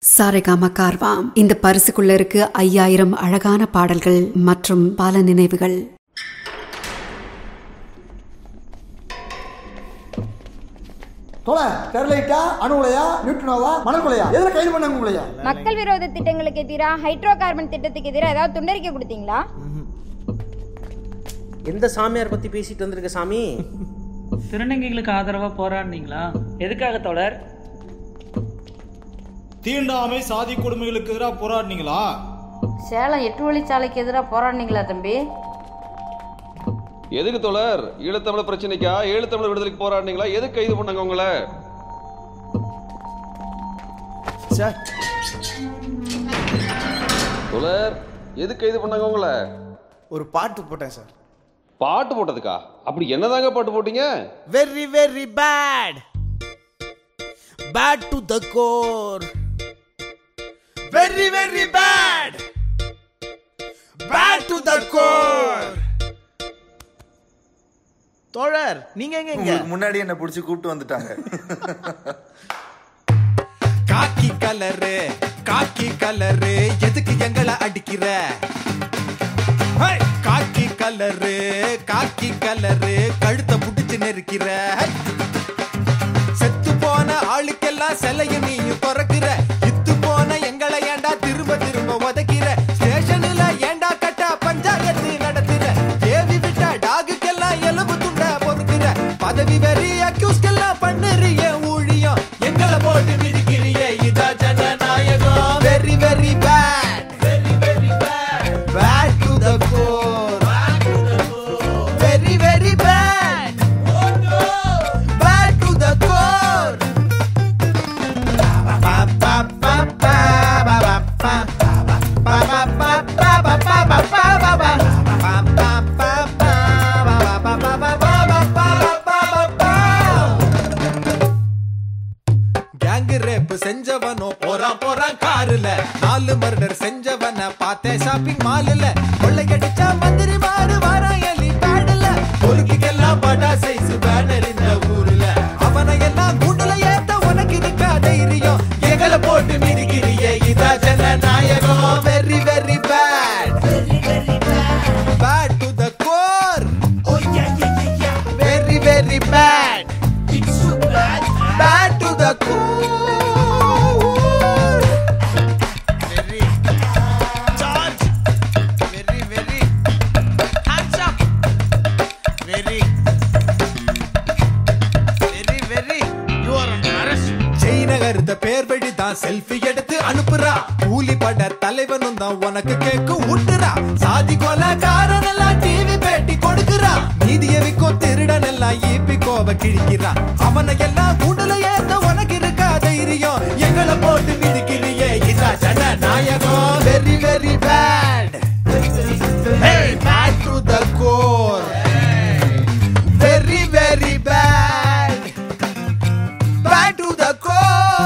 சாரேகாமா கார்வாம் இந்த பரிசுக்குள்ள இருக்கு ஐயாயிரம் அழகான பாடல்கள் மற்றும் பல நினைவுகள் தோலை ஸ்டெர்லைட்டா அணு உலையா நியூட்ரினோவா மணல் கொலையா எதுல கைது பண்ணாங்க உங்களையா மக்கள் விரோத திட்டங்களுக்கு எதிராக ஹைட்ரோ கார்பன் திட்டத்துக்கு எதிராக ஏதாவது துண்டறிக்கை கொடுத்தீங்களா எந்த சாமியார் பத்தி பேசிட்டு வந்திருக்க சாமி திருநங்கைகளுக்கு ஆதரவா போராடினீங்களா எதுக்காக தோழர் தீண்டாமை சாதி கொடுமைகளுக்கு எதிராக போராடினீங்களா சேலம் எட்டு வழிச்சாலைக்கு எதிராக போராடினீங்களா தம்பி எதுக்கு தோழர் ஈழத்தமிழ் பிரச்சனைக்கா ஈழத்தமிழ் விடுதலைக்கு போராடினீங்களா எதுக்கு கைது பண்ணாங்க உங்களை சார் தோழர் எதுக்கு கைது பண்ணாங்க உங்களை ஒரு பாட்டு போட்டேன் சார் பாட்டு போட்டதுக்கா அப்படி என்னதாங்க பாட்டு போட்டீங்க very very bad bad to the core very very bad bad to the core தோழர் நீங்க எங்க இங்க முன்னாடி என்ன புடிச்சு கூப்பிட்டு வந்துட்டாங்க காக்கி கலரு காக்கி கலரு எதுக்கு எங்களை அடிக்கிற ஹே! காக்கி கலரு காக்கி கலரு கழுத்தை புடிச்சு நெருக்கிற செத்து போன ஆளுக்கெல்லாம் சிலைய நீயும் திறக்கிற இத்து போன எங்களை ஏண்டா திரும்ப திரும்ப உதைக்கிற ஸ்டேஷன்ல ஏண்டா கட்ட பஞ்சாயத்து நடத்துற ஏவி விட்ட டாகுக்கெல்லாம் எலும்பு துண்ட பொறுக்கிற பதவி வெறி அக்யூஸ்கெல்லாம் பண்ணுறிய ஊழியம் எங்களை போட்டு மிதிக்கிறிய இதா ஜனநாயகம் very very bad very very bad bad to the core very very bad bad to the core gang rape செஞ்சவனோ போறான் போறான் காருல நாலு மர்டர் செஞ்சவன பார்த்தேன் ஷாப்பிங் மால்ல கொள்ளையடிச்சா மந்திரி மாறு வாரான் எலி பேடல பொறுக்கிக்கெல்லாம் படா சைஸ் பேனர் இந்த ஊர்ல அவனை எல்லாம் கூண்டுல ஏத்த உனக்கு இருக்கா தைரியம் எங்களை போட்டு மிதிக்கிறியே இதா ஜனநாயகம் very very bad bad to the core very very bad bad to the core very charge very very hands up very very very you are under arrest Jayanagar பேர் வழி தான் செல்ஃபி எடுத்து அனுப்புறா கூலி பட தலைவனும் தான் உனக்கு கேக்கு ஊட்டுறா சாதி கொலை காரன் எல்லாம் டிவி பேட்டி கொடுக்குறா நீதிய விக்கும் திருடன் எல்லாம் ஈப்பி கோவ கிழிக்கிறா அவனை எல்லாம் கூண்டுல ஏத்த உனக்கு இருக்கா தைரியம் எங்களை போட்டு மிதிக்கிறியே இதா ஜனநாயகம் very very bad bad to the core very very bad bad to the core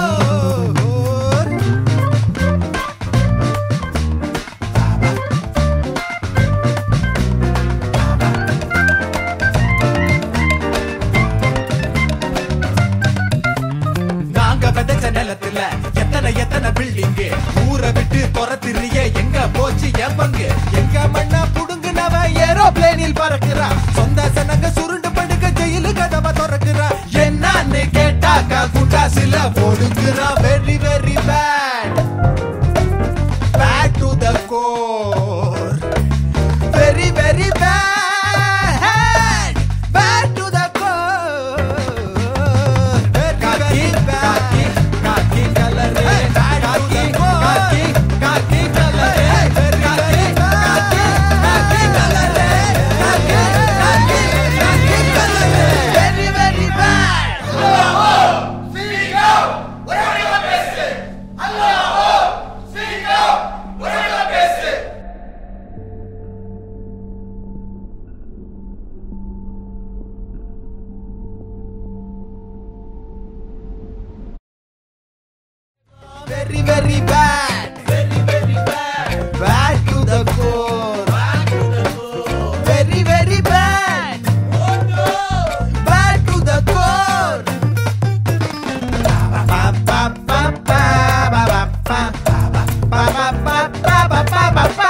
நாங்க விதைச்ச நிலத்துல எத்தனை எத்தனை பில்டிங் ஊரை விட்டு துரத்திரிய எங்க போச்சு என் பங்கு எங்க மண்ணா புடுங்குனவ ஏரோப்ளேனில் பறக்குறா சொந்த சனங்க சுருண்டு படுக்க ஜெயிலு கதவை திறக்குறா என்னன்னு கேட்டாக்கா குண்டாசில ஒடுங்குறா very very bad bad to the core very very bad bad to the core khaki khaki khaki colour khaki khaki khaki colour khaki khaki khaki colour khaki khaki khaki colour very very bad very very bad very very bad bad to the core very very bad bad to the core ba ba ba ba ba ba ba பப்பா